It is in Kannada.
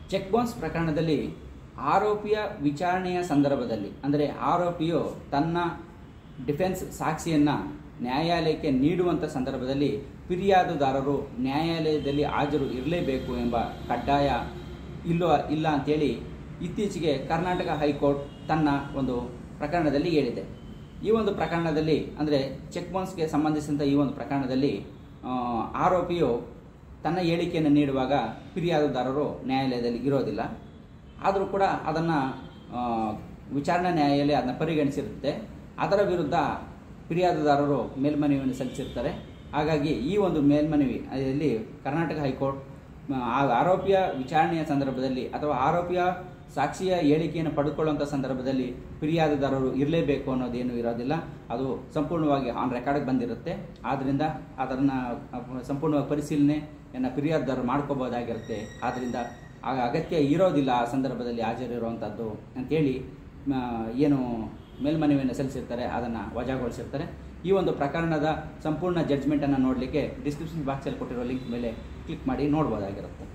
ಚೆಕ್ ಬೌನ್ಸ್ ಪ್ರಕರಣದಲ್ಲಿ ಆರೋಪಿಯ ವಿಚಾರಣೆಯ ಸಂದರ್ಭದಲ್ಲಿ ಅಂದರೆ ಆರೋಪಿಯು ತನ್ನ ಡಿಫೆನ್ಸ್ ಸಾಕ್ಷಿಯನ್ನು ನ್ಯಾಯಾಲಯಕ್ಕೆ ನೀಡುವಂಥ ಸಂದರ್ಭದಲ್ಲಿ ಫಿರ್ಯಾದುದಾರರು ನ್ಯಾಯಾಲಯದಲ್ಲಿ ಹಾಜರು ಇರಲೇಬೇಕು ಎಂಬ ಕಡ್ಡಾಯ ಇಲ್ಲೋ ಇಲ್ಲ ಅಂತೇಳಿ ಇತ್ತೀಚೆಗೆ ಕರ್ನಾಟಕ ಹೈಕೋರ್ಟ್ ತನ್ನ ಒಂದು ಪ್ರಕರಣದಲ್ಲಿ ಹೇಳಿದೆ ಈ ಒಂದು ಪ್ರಕರಣದಲ್ಲಿ ಅಂದರೆ ಚೆಕ್ ಬೌನ್ಸ್ಗೆ ಸಂಬಂಧಿಸಿದಂಥ ಈ ಒಂದು ಪ್ರಕರಣದಲ್ಲಿ ಆ, ಆರೋಪಿಯು ತನ್ನ ಹೇಳಿಕೆಯನ್ನು ನೀಡುವಾಗ ಫಿರ್ಯಾದುದಾರರು ನ್ಯಾಯಾಲಯದಲ್ಲಿ ಇರೋದಿಲ್ಲ ಆದರೂ ಕೂಡ ಅದನ್ನು ವಿಚಾರಣಾ ನ್ಯಾಯಾಲಯ ಅದನ್ನು ಪರಿಗಣಿಸಿರುತ್ತೆ ಅದರ ವಿರುದ್ಧ ಫಿರ್ಯಾದುದಾರರು ಮೇಲ್ಮನವಿಯನ್ನು ಸಲ್ಲಿಸಿರ್ತಾರೆ ಹಾಗಾಗಿ ಈ ಒಂದು ಮೇಲ್ಮನವಿ ಅದರಲ್ಲಿ ಕರ್ನಾಟಕ ಹೈಕೋರ್ಟ್ ಆ ಆರೋಪಿಯ ವಿಚಾರಣೆಯ ಸಂದರ್ಭದಲ್ಲಿ ಅಥವಾ ಆರೋಪಿಯ ಸಾಕ್ಷಿಯ ಹೇಳಿಕೆಯನ್ನು ಪಡೆದುಕೊಳ್ಳುವಂಥ ಸಂದರ್ಭದಲ್ಲಿ ಫಿರ್ಯಾದುದಾರರು ಇರಲೇಬೇಕು ಅನ್ನೋದೇನು ಇರೋದಿಲ್ಲ ಅದು ಸಂಪೂರ್ಣವಾಗಿ ಆನ್ ರೆಕಾರ್ಡ್ಗೆ ಬಂದಿರುತ್ತೆ ಆದ್ದರಿಂದ ಅದನ್ನು ಸಂಪೂರ್ಣವಾಗಿ ಪರಿಶೀಲನೆಯನ್ನು ಫಿರ್ಯಾದುದಾರರು ಮಾಡ್ಕೋಬೋದಾಗಿರುತ್ತೆ ಆದ್ದರಿಂದ ಆಗ ಅಗತ್ಯ ಇರೋದಿಲ್ಲ ಆ ಸಂದರ್ಭದಲ್ಲಿ ಹಾಜರಿರುವಂಥದ್ದು ಅಂತೇಳಿ ಮ, ಏನು ಮೇಲ್ಮನವಿಯನ್ನು ಸಲ್ಲಿಸಿರ್ತಾರೆ ಅದನ್ನು ವಜಾಗೊಳಿಸಿರ್ತಾರೆ ಈ ಒಂದು ಪ್ರಕರಣದ ಸಂಪೂರ್ಣ ಜಡ್ಜ್ಮೆಂಟನ್ನು ನೋಡಲಿಕ್ಕೆ ಡಿಸ್ಕ್ರಿಪ್ಷನ್ ಬಾಕ್ಸಲ್ಲಿ ಕೊಟ್ಟಿರೋ ಲಿಂಕ್ ಮೇಲೆ ಕ್ಲಿಕ್ ಮಾಡಿ ನೋಡ್ಬೋದಾಗಿರುತ್ತೆ